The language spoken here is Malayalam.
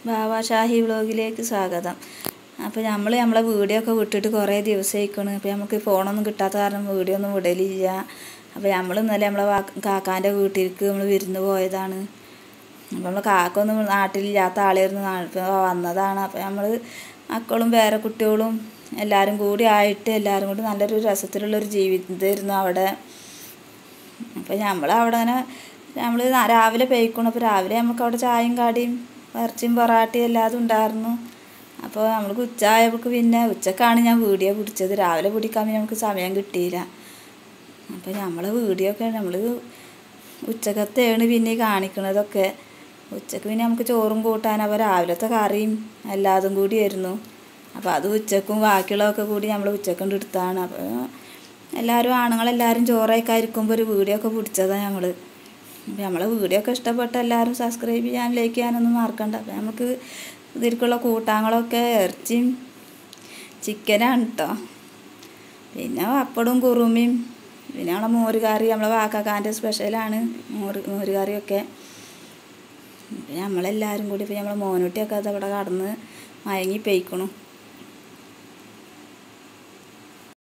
ബാബ ഷാഹി വ്ളോഗിലേക്ക് സ്വാഗതം അപ്പോൾ നമ്മൾ നമ്മളെ വീഡിയോ ഒക്കെ വിട്ടിട്ട് കുറേ ദിവസമായിക്കണ് അപ്പോൾ നമുക്ക് ഫോണൊന്നും കിട്ടാത്ത കാരണം വീഡിയോ ഒന്നും വിടലില്ല അപ്പോൾ നമ്മൾ ഇന്നലെ നമ്മളെ വാ- കാക്കാൻ്റെ വീട്ടിലേക്ക് നമ്മൾ വിരുന്ന് പോയതാണ് അപ്പോൾ നമ്മൾ കാക്കൊന്നും നാട്ടിലില്ലാത്ത ആളായിരുന്നു നാ- ഇപ്പോൾ വന്നതാണ് അപ്പോൾ നമ്മൾ മക്കളും വേറെ കുട്ടികളും എല്ലാവരും കൂടി ആയിട്ട് എല്ലാവരും കൂടി നല്ലൊരു രസത്തിലുള്ളൊരു ജീവിതമായിരുന്നു അവിടെ അപ്പോൾ നമ്മൾ അവിടെ അങ്ങനെ നമ്മൾ രാവിലെ പെയ്ക്കണം അപ്പോൾ രാവിലെ നമുക്ക് അവിടെ ചായയും കാടിയും ഇറച്ചിയും പൊറാട്ടയും എല്ലാതും ഉണ്ടായിരുന്നു അപ്പോൾ നമ്മൾ ഉച്ചയായപ്പോൾ പിന്നെ ഉച്ചക്കാണ് ഞാൻ വീഡിയോ പിടിച്ചത് രാവിലെ പിടിക്കാൻ പിന്നെ നമുക്ക് സമയം കിട്ടിയില്ല അപ്പോൾ നമ്മളെ വീഡിയോ ഒക്കെ നമ്മൾ ഉച്ചക്കത്തെയാണ് പിന്നെ ഈ കാണിക്കണതൊക്കെ ഉച്ചക്ക് പിന്നെ നമുക്ക് ചോറും കൂട്ടാൻ അപ്പോൾ രാവിലത്തെ കറിയും എല്ലാതും കൂടിയായിരുന്നു അപ്പോൾ അത് ഉച്ചക്കും ബാക്കിയുള്ളതൊക്കെ കൂടി നമ്മൾ ഉച്ചക്കൊണ്ട് എടുത്താണ് അപ്പോൾ എല്ലാവരും ആണുങ്ങളെല്ലാവരും ചോറായിക്കായിരിക്കുമ്പോൾ ഒരു വീഡിയോ ഒക്കെ പിടിച്ചതാണ് ഞങ്ങൾ അപ്പോൾ നമ്മളെ വീഡിയോ ഒക്കെ ഇഷ്ടപ്പെട്ട എല്ലാവരും സബ്സ്ക്രൈബ് ചെയ്യാൻ ലൈക്ക് ചെയ്യാനൊന്നും മറക്കണ്ട അപ്പോൾ നമുക്ക് ഇതിലേക്കുള്ള കൂട്ടാങ്ങളൊക്കെ ഇറച്ചിയും ചിക്കനാണ് കേട്ടോ പിന്നെ പപ്പടും കുറുമയും പിന്നെ നമ്മളെ മോര് കറി നമ്മളെ വാക്കാക്കാൻ്റെ സ്പെഷ്യലാണ് മോര് മോര് കറിയൊക്കെ പിന്നെ നമ്മളെല്ലാവരും കൂടി ഇപ്പോൾ നമ്മളെ മോനൂട്ടിയൊക്കെ അത് അവിടെ കടന്ന് മയങ്ങി പെയ്ക്കണു